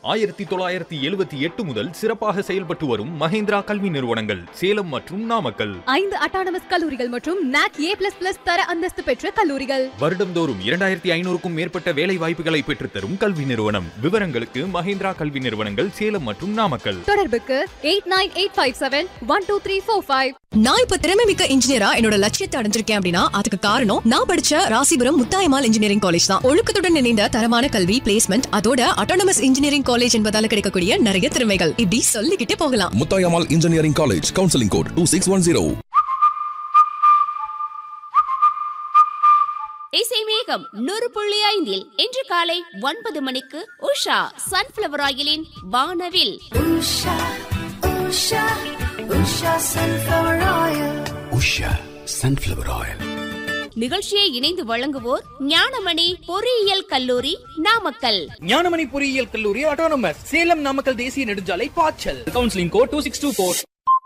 ஆயிரத்தி தொள்ளாயிரத்தி எழுபத்தி எட்டு முதல் சிறப்பாக செயல்பட்டு வரும் மஹேந்திரா கல்வி நிறுவனங்கள் சேலம் மற்றும் நாமக்கல் ஐந்து அட்டானமஸ் கல்லூரிகள் மற்றும் நாக் ஏ பிளஸ் பிளஸ் தர அந்தஸ்து பெற்ற கல்லூரிகள் வருடம்தோறும் இரண்டாயிரத்தி ஐநூறுக்கும் மேற்பட்ட வேலை வாய்ப்புகளை பெற்றுத்தரும் கல்வி நிறுவனம் விவரங்களுக்கு மஹேந்திரா கல்வி நிறுவனங்கள் சேலம் மற்றும் நாமக்கல் தொடர்புக்கு eight nine eight five seven one two three four five நான் இப்ப திறமை மிக்க இன்ஜினியரா என்னோட லட்சியத்தை அடைஞ்சிருக்கேன் அப்படின்னா அதுக்கு காரணம் நான் படிச்ச ராசிபுரம் முத்தாயமால் இன்ஜினியரிங் காலேஜ் தான் ஒழுக்கத்துடன் இணைந்த தரமான கல்வி பிளேஸ்மெண்ட் அதோட அட்டானமஸ் இன்ஜினியரிங் காலேஜ் என்பதால கிடைக்கக்கூடிய நிறைய திறமைகள் இப்படி சொல்லிக்கிட்டே போகலாம் Muthayammal engineering college counselling code two six one zero இசை மேகம் நூறு புள்ளி ஐந்தில் இன்று காலை ஒன்பது மணிக்கு உஷா சன்ஃபிளவர் ஆயிலின் வானவில் உஷா சன்ஃபிளவர் ஆயில் நிகழ்ச்சியை இணைந்து வழங்குவோர் ஞானமணி பொறியியல் கல்லூரி நாமக்கல் ஞானமணி பொறியியல் கல்லூரி ஆட்டோனமஸ் சேலம் நாமக்கல் தேசிய நெடுஞ்சாலை பாய்ச்சல் counselling code two six two four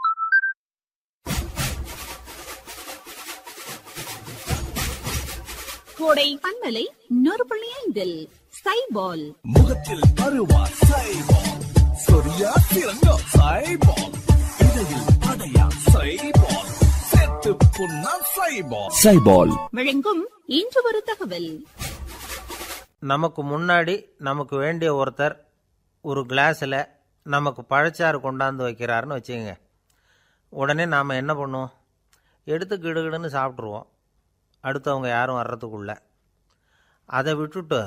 கோடை பண்பலை நூறு புள்ளி ஐந்தில் சைபால் முகத்தில் அருவா சைபால் சொரியா திறங்கோ சைபால் இடையில் அடையா சைபால் செத்து புண்ணா சைபால் சைபால் வழங்கும் இன்று ஒரு தகவல் நமக்கு முன்னாடி நமக்கு வேண்டிய ஒருத்தர் ஒரு கிளாஸில் நமக்கு பழச்சாறு கொண்டாந்து வைக்கிறாருன்னு வச்சுக்கோங்க உடனே நாம் என்ன பண்ணுவோம் எடுத்து கிடுகிடுன்னு சாப்பிட்ருவோம் அடுத்தவங்க யாரும் வர்றதுக்குள்ள அதை விட்டுட்டு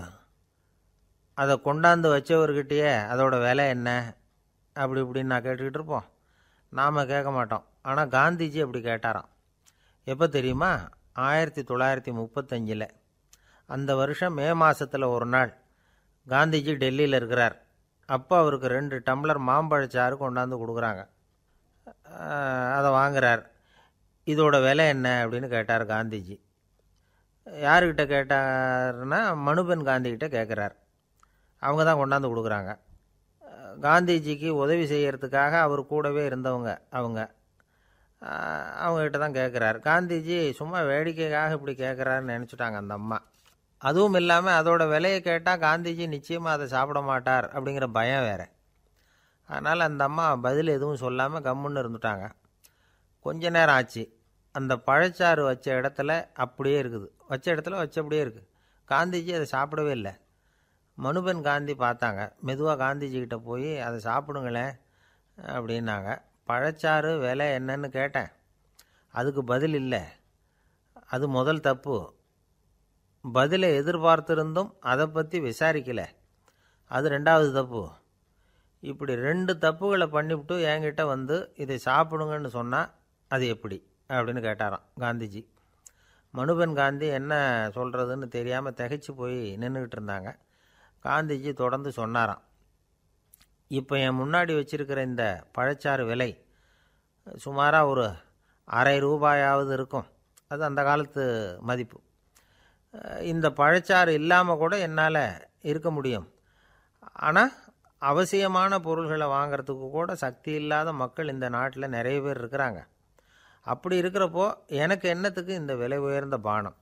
அதை கொண்டாந்து வச்சவர்கிட்டயே அதோட விலை என்ன அப்படி இப்படின்னு நான் கேட்டுக்கிட்டு இருப்போம் நாம் கேட்க மாட்டோம் ஆனால் காந்திஜி அப்படி கேட்டாராம் எப்போ தெரியுமா ஆயிரத்தி தொள்ளாயிரத்தி முப்பத்தஞ்சில் அந்த வருஷம் மே மாதத்தில் ஒரு நாள் காந்திஜி டெல்லியில் இருக்கிறார் அப்போ அவருக்கு ரெண்டு டம்ளர் மாம்பழச்சாறு கொண்டாந்து கொடுக்குறாங்க அஹ், அதை வாங்குறார் இதோட விலை என்ன அப்படின்னு கேட்டார் காந்திஜி யாருக்கிட்ட கேட்டாருன்னா மனுபென் காந்திகிட்ட கேட்குறார் அவங்க தான் கொண்டாந்து கொடுக்குறாங்க அஹ், காந்திஜிக்கு உதவி செய்யறதுக்காக அவர் கூடவே இருந்தவங்க அவங்க அஹ், அவங்ககிட்ட தான் கேட்குறாரு காந்திஜி சும்மா வேடிக்கைக்காக இப்படி கேட்குறாருன்னு நினச்சிட்டாங்க அந்த அம்மா அதுவும் இல்லாமல் அதோட விலையை கேட்டால் காந்திஜி நிச்சயமாக அதை சாப்பிட மாட்டார் அப்படிங்கிற பயம் வேறு அதனால் அந்த அம்மா பதில் எதுவும் சொல்லாமல் கம்முன்னு இருந்துட்டாங்க கொஞ்ச நேரம் ஆச்சு அந்த பழச்சாறு வச்ச இடத்துல அப்படியே இருக்குது வச்ச இடத்துல வச்சபடியே இருக்குது காந்திஜி அதை சாப்பிடவே இல்லை மனுபென் காந்தி பார்த்தாங்க மெதுவாக காந்திஜி கிட்ட போய் அதை சாப்பிடுங்களேன் அப்படின்னாங்க பழச்சாறு விலை என்னன்னு கேட்டேன் அதுக்கு பதில் இல்லை அது முதல் தப்பு பதிலை எதிர்பார்த்திருந்தும் அதை பற்றி விசாரிக்கல அது ரெண்டாவது தப்பு இப்படி ரெண்டு தப்புகளை பண்ணிவிட்டு என்கிட்ட வந்து இதை சாப்பிடுங்கன்னு சொன்னால் அது எப்படி அப்படின்னு கேட்டாராம் காந்திஜி மனுபென் காந்தி என்ன சொல்கிறதுன்னு தெரியாமல் திகைச்சு போய் நின்றுக்கிட்டு இருந்தாங்க காந்திஜி தொடர்ந்து சொன்னாராம் இப்போ என் முன்னாடி வச்சிருக்கிற இந்த பழச்சாறு விலை சுமாராக ஒரு அரை ரூபாயாவது இருக்கும் அது அந்த காலத்து மதிப்பு அஹ் இந்த பழச்சாறு இல்லாமல் கூட என்னால் இருக்க முடியும் ஆனால் அவசியமான பொருள்களை வாங்குறதுக்கு கூட சக்தி இல்லாத மக்கள் இந்த நாட்டில் நிறைய பேர் இருக்கிறாங்க அப்படி இருக்கிறப்போ எனக்கு என்னத்துக்கு இந்த விலை உயர்ந்த பானம்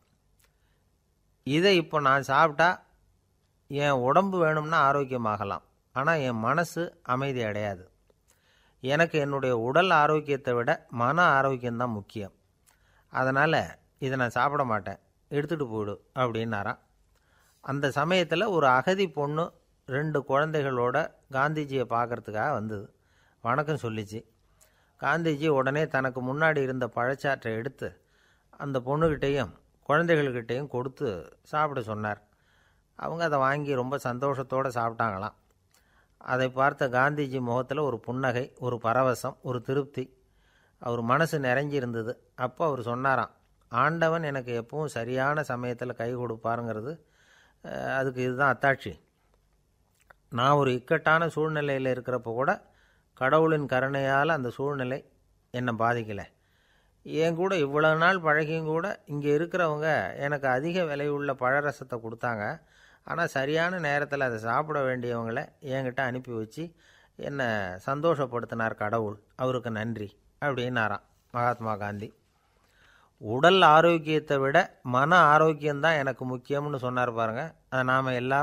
இதை இப்போ நான் சாப்பிட்டா என் உடம்பு வேணும்னா ஆரோக்கியமாகலாம் ஆனால் என் மனசு அமைதி அடையாது எனக்கு என்னுடைய உடல் ஆரோக்கியத்தை விட மன ஆரோக்கியம்தான் முக்கியம் அதனால் இதை நான் சாப்பிட மாட்டேன் எடுத்துகிட்டு போயிடு அப்படின்னாராம் அந்த சமயத்தில் ஒரு அகதி பொண்ணு ரெண்டு குழந்தைகளோட காந்திஜியை பார்க்கறதுக்காக வந்தது வணக்கம் சொல்லிச்சு காந்திஜி உடனே தனக்கு முன்னாடி இருந்த பழச்சாற்றை எடுத்து அந்த பொண்ணுக்கிட்டேயும் குழந்தைகள்கிட்டேயும் கொடுத்து சாப்பிட சொன்னார் அவங்க அதை வாங்கி ரொம்ப சந்தோஷத்தோடு சாப்பிட்டாங்களாம் அதை பார்த்த காந்திஜி முகத்தில் ஒரு புன்னகை ஒரு பரவசம் ஒரு திருப்தி அவர் மனசு நிறைஞ்சி இருந்தது அப்போ அவர் சொன்னாராம் ஆண்டவன் எனக்கு எப்பவும் சரியான சமயத்தில் கை கொடுப்பாருங்கிறது அஹ், அதுக்கு இதுதான் அத்தாட்சி நான் ஒரு இக்கட்டான சூழ்நிலையில் இருக்கிறப்போ கூட கடவுளின் கருணையால் அந்த சூழ்நிலை என்னை பாதிக்கலை என் கூட இவ்வளோ நாள் பழகியும் கூட இங்கே இருக்கிறவங்க எனக்கு அதிக விலையுள்ள பழரசத்தை கொடுத்தாங்க ஆனால் சரியான நேரத்தில் அதை சாப்பிட வேண்டியவங்களை என்கிட்ட அனுப்பி வச்சு என்னை சந்தோஷப்படுத்தினார் கடவுள் அவருக்கு நன்றி அப்படின்னாராம் மகாத்மா காந்தி உடல் ஆரோக்கியத்தை விட மன ஆரோக்கியம்தான் எனக்கு முக்கியம்னு சொன்னார் பாருங்க அதை நாம் எல்லாரும்